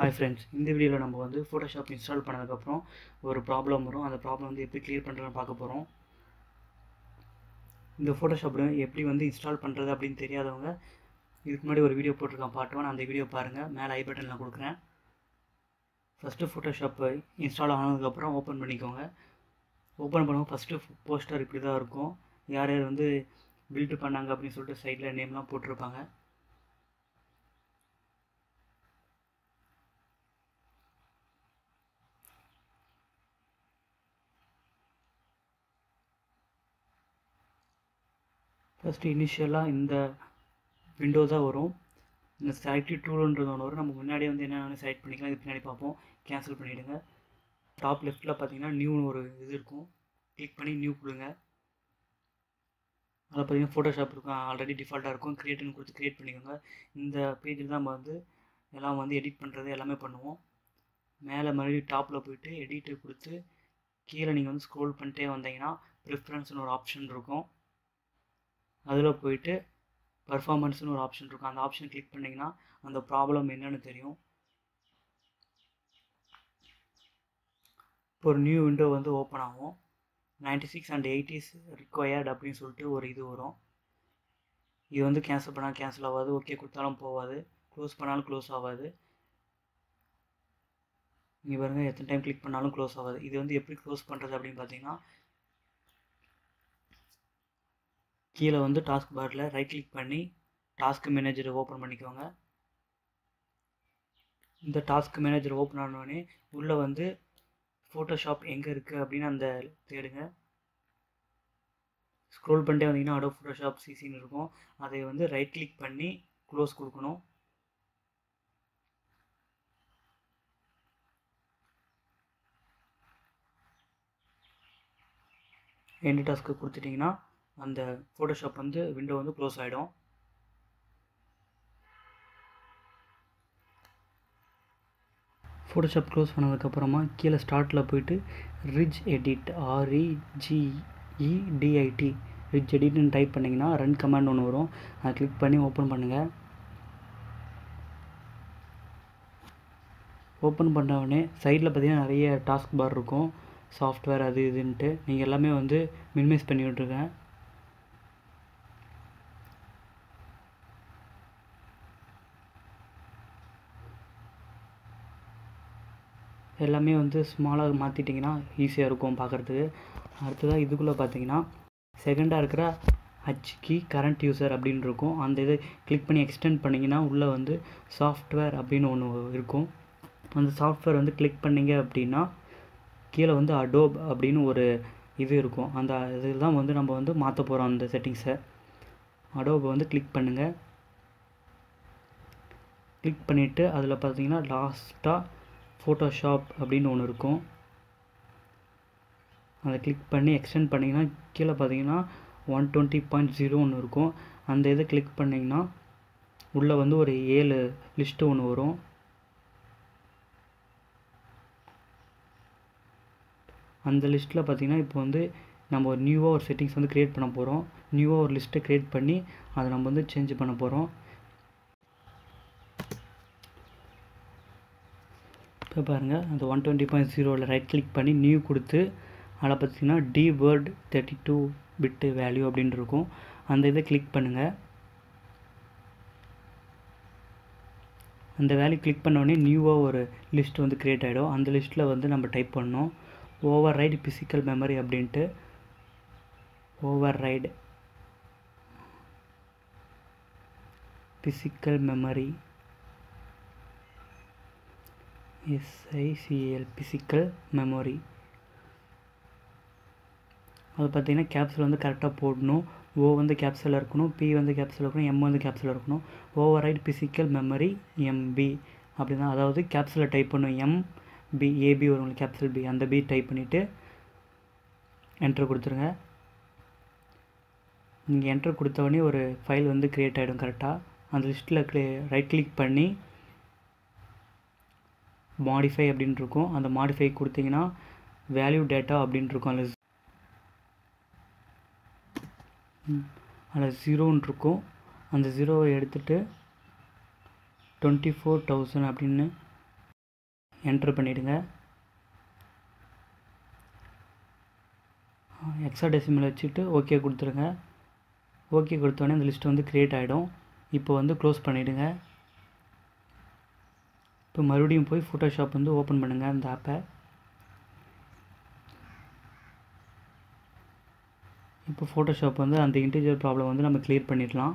hi friends இந்த வீடியோவில் நம்ம வந்து ஃபோட்டோஷாப் இன்ஸ்டால் பண்ணதுக்கப்புறம் ஒரு ப்ராப்ளம் வரும் அந்த ப்ராப்ளம் வந்து எப்படி க்ளியர் பண்ணுறதுன்னு பார்க்க போகிறோம் இந்த ஃபோட்டோஷாப்பில் எப்படி வந்து இன்ஸ்டால் பண்ணுறது அப்படின்னு தெரியாதவங்க இதுக்கு முன்னாடி ஒரு வீடியோ போட்டிருக்கேன் பார்ட் ஒன் அந்த வீடியோ பாருங்கள் மேலே ஐ பட்டனில் கொடுக்குறேன் ஃபஸ்ட்டு ஃபோட்டோஷாப்பை இன்ஸ்டால் ஆனதுக்கப்புறம் ஓப்பன் பண்ணிக்கோங்க ஓப்பன் பண்ணும்போது ஃபஸ்ட்டு போஸ்டர் இப்படி தான் இருக்கும் யார் யார் வந்து பில்டு பண்ணாங்க அப்படின்னு சொல்லிட்டு சைடில் நேம்லாம் போட்டிருப்பாங்க ஃபஸ்ட்டு இனிஷியலாக இந்த விண்டோ தான் வரும் இந்த செலக்டிவ் டூலுன்றது ஒன்று வரும் நம்ம முன்னாடியே வந்து என்னென்ன செலக்ட் பண்ணிக்கலாம் இது பின்னாடி பார்ப்போம் கேன்சல் பண்ணிவிடுங்க டாப் லெஃப்ட்டில் பார்த்தீங்கன்னா நியூன்னு ஒரு இது இருக்கும் கிளிக் பண்ணி நியூ கொடுங்க அதில் பார்த்தீங்கன்னா ஃபோட்டோஷாப் இருக்கும் ஆல்ரெடி டிஃபால்ட்டாக இருக்கும் க்ரியேட்னு கொடுத்து க்ரியேட் பண்ணிக்கோங்க இந்த பேஜில் தான் நம்ம வந்து எல்லாம் வந்து எடிட் பண்ணுறது எல்லாமே பண்ணுவோம் மேலே மறுபடியும் டாப்பில் போயிட்டு எடிட்டு கொடுத்து கீழே நீங்கள் வந்து ஸ்க்ரோல் பண்ணிட்டே வந்தீங்கன்னா ப்ரிஃபரன்ஸ்னு ஒரு ஆப்ஷன் இருக்கும் அதில் போயிட்டு பர்ஃபார்மன்ஸ்னு ஒரு ஆப்ஷன் இருக்கும் அந்த ஆப்ஷன் கிளிக் பண்ணிங்கன்னா அந்த ப்ராப்ளம் என்னன்னு தெரியும் இப்போ ஒரு நியூ விண்டோ வந்து ஓப்பன் ஆகும் ninety six and eighties required அப்படின்னு சொல்லிட்டு ஒரு இது வரும் இது வந்து கேன்சல் பண்ணால் கேன்சல் ஆகாது ஓகே கொடுத்தாலும் போகாது க்ளோஸ் பண்ணாலும் க்ளோஸ் ஆகாது இங்கே பாருங்கள் எத்தனை டைம் கிளிக் பண்ணாலும் க்ளோஸ் ஆகாது இது வந்து எப்படி க்ளோஸ் பண்ணுறது அப்படின்னு பார்த்தீங்கன்னா கீழே வந்து டாஸ்க் பாரில் ரைட் கிளிக் பண்ணி டாஸ்க் மேனேஜரை ஓப்பன் பண்ணிக்கோங்க இந்த டாஸ்க் மேனேஜர் ஓப்பன் ஆனோடனே உள்ளே வந்து ஃபோட்டோஷாப் எங்கே இருக்குது அப்படின்னு அந்த தேடுங்க ஸ்க்ரோல் பண்ணிட்டே வந்தீங்கன்னா அடோ ஃபோட்டோஷாப் சிசின்னு இருக்கும் அதை வந்து ரைட் கிளிக் பண்ணி க்ளோஸ் கொடுக்கணும் எண்டு டாஸ்க்கு கொடுத்துட்டிங்கன்னா அந்த ஃபோட்டோஷாப் வந்து விண்டோ வந்து க்ளோஸ் ஆகிடும் ஃபோட்டோஷாப் க்ளோஸ் பண்ணதுக்கப்புறமா கீழே ஸ்டார்ட்டில் போயிட்டு ரிஜ் எடிட் ஆர்இஜிஇடிஐடி ரிஜ் எடிட்னு டைப் பண்ணிங்கன்னா ரன் கமாண்ட் ஒன்று வரும் அதை கிளிக் பண்ணி ஓப்பன் பண்ணுங்கள் ஓப்பன் பண்ண உடனே சைடில் பார்த்தீங்கன்னா நிறைய டாஸ்க் பார் இருக்கும் சாஃப்ட்வேர் அது இதுன்ட்டு நீங்கள் எல்லாமே வந்து மினிமைஸ் பண்ணி விட்ருங்க எல்லாமே வந்து ஸ்மாலாக மாற்றிட்டிங்கன்னா ஈஸியாக இருக்கும் பார்க்குறதுக்கு அடுத்ததாக இதுக்குள்ளே பார்த்தீங்கன்னா செகண்டாக இருக்கிற ஹச் கீ கரண்ட் யூசர் அப்படின்னு இருக்கும் அந்த இதை கிளிக் பண்ணி எக்ஸ்டெண்ட் பண்ணிங்கன்னா உள்ளே வந்து சாஃப்ட்வேர் அப்படின்னு ஒன்று இருக்கும் அந்த சாஃப்ட்வேர் வந்து கிளிக் பண்ணிங்க அப்படின்னா கீழே வந்து அடோப் அப்படின்னு ஒரு இது இருக்கும் அந்த இதில் தான் வந்து நம்ம வந்து மாற்ற போகிறோம் அந்த செட்டிங்ஸை அடோபை வந்து கிளிக் பண்ணுங்கள் கிளிக் பண்ணிவிட்டு அதில் பார்த்தீங்கன்னா லாஸ்ட்டாக ஃபோட்டோஷாப் அப்படின்னு ஒன்று இருக்கும் அதை கிளிக் பண்ணி எக்ஸ்டெண்ட் பண்ணிங்கன்னா கீழே பார்த்தீங்கன்னா ஒன் டுவெண்ட்டி பாயிண்ட் ஜீரோ ஒன்று இருக்கும் அந்த இதை கிளிக் பண்ணிங்கன்னா உள்ளே வந்து ஒரு ஏழு லிஸ்ட்டு ஒன்று வரும் அந்த லிஸ்ட்டில் பார்த்தீங்கன்னா இப்போ வந்து நம்ம ஒரு நியூவாக ஒரு செட்டிங்ஸ் வந்து க்ரியேட் பண்ண போகிறோம் நியூவாக ஒரு லிஸ்ட்டை க்ரியேட் பண்ணி அதை நம்ம வந்து சேஞ்ச் பண்ண போகிறோம் இப்போ பாருங்கள் அந்த ஒன் டுவெண்ட்டி பாயிண்ட் ஜீரோவில் ரைட் கிளிக் பண்ணி நியூ கொடுத்து அதில் பார்த்தீங்கன்னா D word thirty two bit value அப்படின்னு இருக்கும் அந்த இதை கிளிக் பண்ணுங்கள் அந்த வேல்யூ கிளிக் பண்ணோடனே நியூவாக ஒரு லிஸ்ட் வந்து க்ரியேட் ஆகிடும் அந்த லிஸ்ட்டில் வந்து நம்ம டைப் பண்ணோம் ஓவர் ரைடு ஃபிசிக்கல் மெமரி அப்படின்ட்டு override physical memory S I C L physical memory அது பார்த்திங்கன்னா கேப்சல் வந்து கரெக்டாக போடணும் ஓ வந்து கேப்சலில் இருக்கணும் பி வந்து கேப்சலில் இருக்கணும் எம் வந்து கேப்சலில் இருக்கணும் override physical memory MB அப்படி தான் அதாவது கேப்சலில் டைப் பண்ணும் எம் பி ஏபி வரும் கேப்சல் பி அந்த பி டைப் பண்ணிவிட்டு என்ட்ரு கொடுத்துருங்க நீங்கள் என்ட்ரு கொடுத்தவொடனே ஒரு ஃபைல் வந்து க்ரியேட் ஆகிடும் கரெக்டாக அந்த லிஸ்ட்டில் க்ளி ரைட் கிளிக் பண்ணி மாடிஃபை அப்படின்னு இருக்கும் அந்த மாடிஃபை கொடுத்தீங்கன்னா வேல்யூ டேட்டா அப்படின்னு இருக்கும் அதில் அதில் ஜீரோன்னு இருக்கும் அந்த ஜீரோவை எடுத்துகிட்டு டுவெண்ட்டி ஃபோர் தௌசண்ட் அப்படின்னு என்ட்ரு பண்ணிவிடுங்க எக்ஸா டெசிமல் வச்சுட்டு ஓகே கொடுத்துருங்க ஓகே கொடுத்தோடனே இந்த லிஸ்ட் வந்து க்ரியேட் ஆகிடும் இப்போ வந்து க்ளோஸ் பண்ணிவிடுங்க இப்போ மறுபடியும் போய் ஃபோட்டோஷாப் வந்து ஓப்பன் பண்ணுங்கள் அந்த ஆப்பை இப்போ ஃபோட்டோஷாப் வந்து அந்த இன்டீஜர் ப்ராப்ளம் வந்து நம்ம கிளியர் பண்ணிடலாம்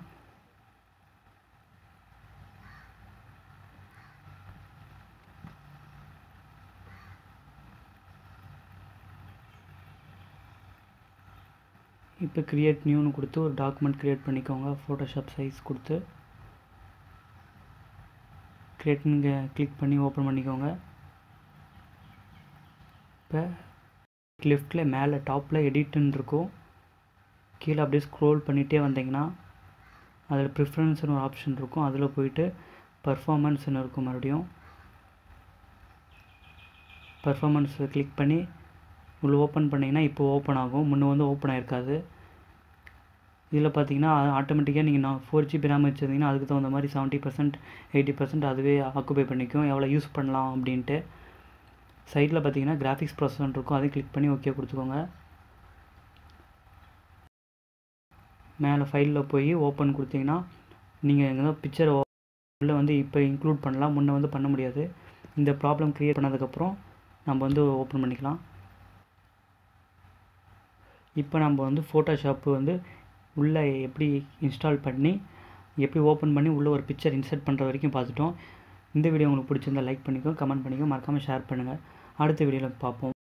இப்போ க்ரியேட் நியூன்னு கொடுத்து ஒரு டாக்குமெண்ட் க்ரியேட் பண்ணிக்கோங்க ஃபோட்டோஷாப் சைஸ் கொடுத்து க்ரியேட்னுங்க கிளிக் பண்ணி ஓப்பன் பண்ணிக்கோங்க இப்போ லெஃப்டில் மேலே டாப்பில் எடிட்டுன்னு இருக்கும் கீழே அப்படியே ஸ்க்ரோல் பண்ணிகிட்டே வந்தீங்கன்னா அதில் ப்ரிஃபரன்ஸ்னு ஒரு ஆப்ஷன் இருக்கும் அதில் போயிட்டு பர்ஃபாமன்ஸ்னு இருக்கும் மறுபடியும் பர்ஃபாமன்ஸை கிளிக் பண்ணி உள்ள ஓப்பன் பண்ணிங்கன்னா இப்போ ஓப்பன் ஆகும் முன்னே வந்து ஓப்பன் ஆகிருக்காது இதில் பார்த்தீங்கன்னா ஆட்டோமேட்டிக்காக நீங்கள் நான் ஃபோர் ஜிபி ரேம் வச்சுருந்தீங்கன்னா அதுக்கு தகுந்த மாதிரி செவன்ட்டி பர்சன்ட் எயிட்டி பர்சன்ட் அதுவே ஆக்குபை பண்ணிக்கும் எவ்வளோ யூஸ் பண்ணலாம் அப்படின்ட்டு சைடில் பார்த்தீங்கன்னா கிராஃபிக்ஸ் ப்ராசஸர் இருக்கும் அதையும் கிளிக் பண்ணி ஓகே கொடுத்துக்கோங்க மேலே ஃபைலில் போய் ஓப்பன் கொடுத்தீங்கன்னா நீங்கள் எங்கே பிக்சரை உள்ளே வந்து இப்போ இன்க்ளூட் பண்ணலாம் முன்னே வந்து பண்ண முடியாது இந்த ப்ராப்ளம் க்ரியேட் பண்ணதுக்கப்புறம் நம்ம வந்து ஓப்பன் பண்ணிக்கலாம் இப்போ நம்ம வந்து ஃபோட்டோஷாப்பு வந்து உள்ளே எப்படி இன்ஸ்டால் பண்ணி எப்படி ஓப்பன் பண்ணி உள்ளே ஒரு பிக்சர் இன்சர்ட் பண்ணுற வரைக்கும் பார்த்துட்டோம் இந்த வீடியோ உங்களுக்கு பிடிச்சிருந்தா லைக் பண்ணிக்கோ கமெண்ட் பண்ணிக்கோ மறக்காமல் ஷேர் பண்ணுங்கள் அடுத்த வீடியோவில் பார்ப்போம்